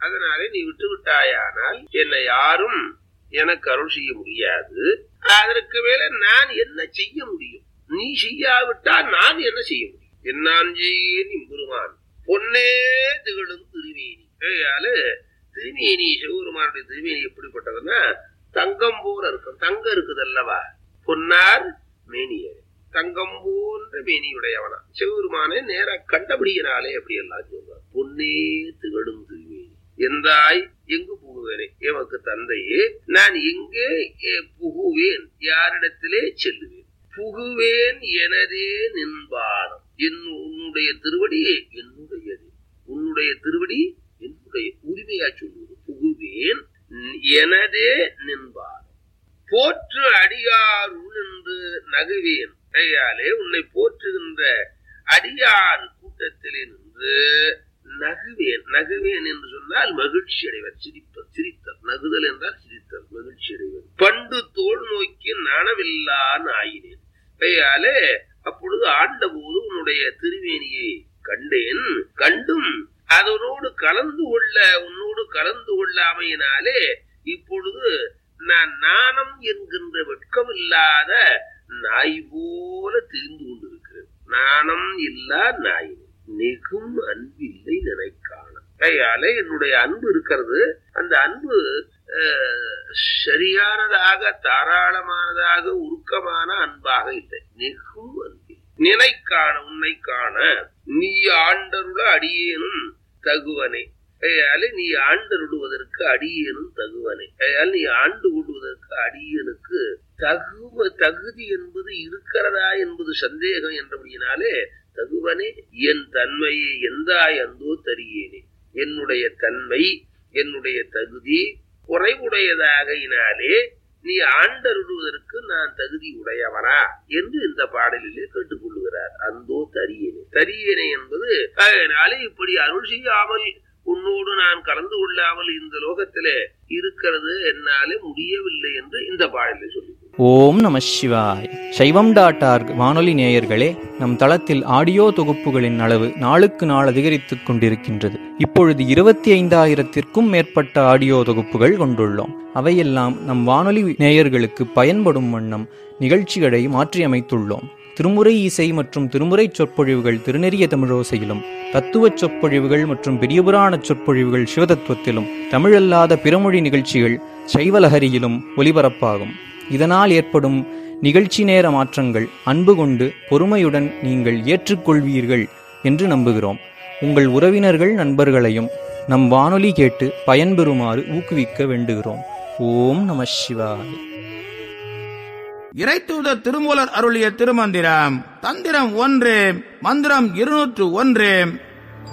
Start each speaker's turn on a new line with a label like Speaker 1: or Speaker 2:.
Speaker 1: அதனாலே நீ விட்டு விட்டாயானால் என்னை யாரும் எனக்கு அருள் செய்ய முடியாது அதற்கு மேல நான் என்ன செய்ய முடியும் நீ செய்யாவிட்டால் நான் என்ன செய்ய முடியும் என்னான் செய்யேன் இம்பெருமான் பொன்னே திகழும் திருமேனி ஏயால திருமேனி சிவபெருமானுடைய திருமேனி எப்படிப்பட்டதுன்னா தங்கம் போல இருக்கும் தங்கம் இருக்குது அல்லவா பொன்னார் மேனியே தங்கம் போன்ற மேனியுடையவனா சிவபெருமானை நேரா கண்டபடியினாலே அப்படி எல்லாம் சொல்றார் பொன்னே திகழும் திருமேனி எந்தாய் எங்கு புகுவேனே எமக்கு தந்தையே நான் எங்கே எ, புகுவேன் யாரிடத்திலே செல்லுவேன் புகுவேன் எனதே நின்பானம் என் உன்னுடைய திருவடி என்னுடையது உன்னுடைய திருவடி என்னுடைய உரிமையா சொல்லுவது புகுவேன் எனதே நின்பானம் போற்று அடியாருள் என்று நகுவேன் கையாலே உன்னை போற்றுகின்ற அடியார் கூட்டத்திலே நின்று நகுவேன் நகுவேன் என்று சொன்னால் மகிழ்ச்சி அடைவர் சிரிப்பர் சிரித்தல் நகுதல் என்றால் சிரித்தல் மகிழ்ச்சி அடைவர் பண்டு தோல் நோக்கி நனவில்லா ஆயினேன் கையாலே அப்பொழுது ஆண்டபோது உன்னுடைய திருவேணியை கண்டேன் கண்டும் அதனோடு கலந்து கொள்ள உன்னோடு கலந்து கொள்ளாமையினாலே இப்பொழுது நான் நாணம் என்கின்ற வெட்கமில்லாத நாய் போல தெரிந்து கொண்டிருக்கிறேன் நாணம் இல்லா நாய் நெகும் அன்பில்லை நினைக்கான கையால என்னுடைய அன்பு இருக்கிறது அந்த அன்பு அஹ், சரியானதாக தாராளமானதாக உருக்கமான அன்பாக இல்லை நெகும் அன்பில் நினைக்கான உன்னை காண நீ ஆண்டருள அடியேனும் தகுவனே கையால நீ ஆண்டருடுவதற்கு அடியேனும் தகுவனே கையால் நீ ஆண்டு கொள்வதற்கு அடியனுக்கு தகுவ தகுதி என்பது இருக்கிறதா என்பது சந்தேகம் என்றபடியினாலே தகுவனே என் தன்மையை எந்தாய் அந்தோ தரியேனே என்னுடைய தன்மை என்னுடைய தகுதி குறைவுடையதாகையினாலே நீ ஆண்டருடுவதற்கு நான் தகுதி உடையவனா என்று இந்த பாடலிலே கேட்டுக்கொள்கிறார் அந்தோ தரியேனே தரியேனே என்பது அதனாலே இப்படி அருள் செய்யாமல் உன்னோடு நான் கலந்து கொள்ளாமல் இந்த லோகத்திலே இருக்கிறது என்னாலே முடியவில்லை என்று இந்த பாடலை சொல்லி
Speaker 2: ஓம் நம சிவாய் சைவம் டாட் ஆர்க் வானொலி நேயர்களே நம் தளத்தில் ஆடியோ தொகுப்புகளின் அளவு நாளுக்கு நாள் அதிகரித்துக் கொண்டிருக்கின்றது இப்பொழுது இருபத்தி ஐந்தாயிரத்திற்கும் மேற்பட்ட ஆடியோ தொகுப்புகள் கொண்டுள்ளோம் அவையெல்லாம் நம் வானொலி நேயர்களுக்கு பயன்படும் வண்ணம் நிகழ்ச்சிகளை மாற்றியமைத்துள்ளோம் திருமுறை இசை மற்றும் திருமுறை சொற்பொழிவுகள் திருநெறிய தமிழோசையிலும் தத்துவச் சொற்பொழிவுகள் மற்றும் பெரியபுராண சொற்பொழிவுகள் சிவதத்துவத்திலும் தமிழல்லாத பிறமொழி நிகழ்ச்சிகள் சைவலஹரியிலும் ஒலிபரப்பாகும் இதனால் ஏற்படும் நிகழ்ச்சி நேர மாற்றங்கள் அன்பு கொண்டு பொறுமையுடன் நீங்கள் ஏற்றுக்கொள்வீர்கள் என்று நம்புகிறோம் உங்கள் உறவினர்கள் நண்பர்களையும் நம் வானொலி கேட்டு பயன்பெறுமாறு ஊக்குவிக்க வேண்டுகிறோம் ஓம் நம சிவாய
Speaker 3: இறைத்தூதர் திருமூலர் அருளிய திருமந்திரம் தந்திரம் ஒன்று மந்திரம் இருநூற்று ஒன்று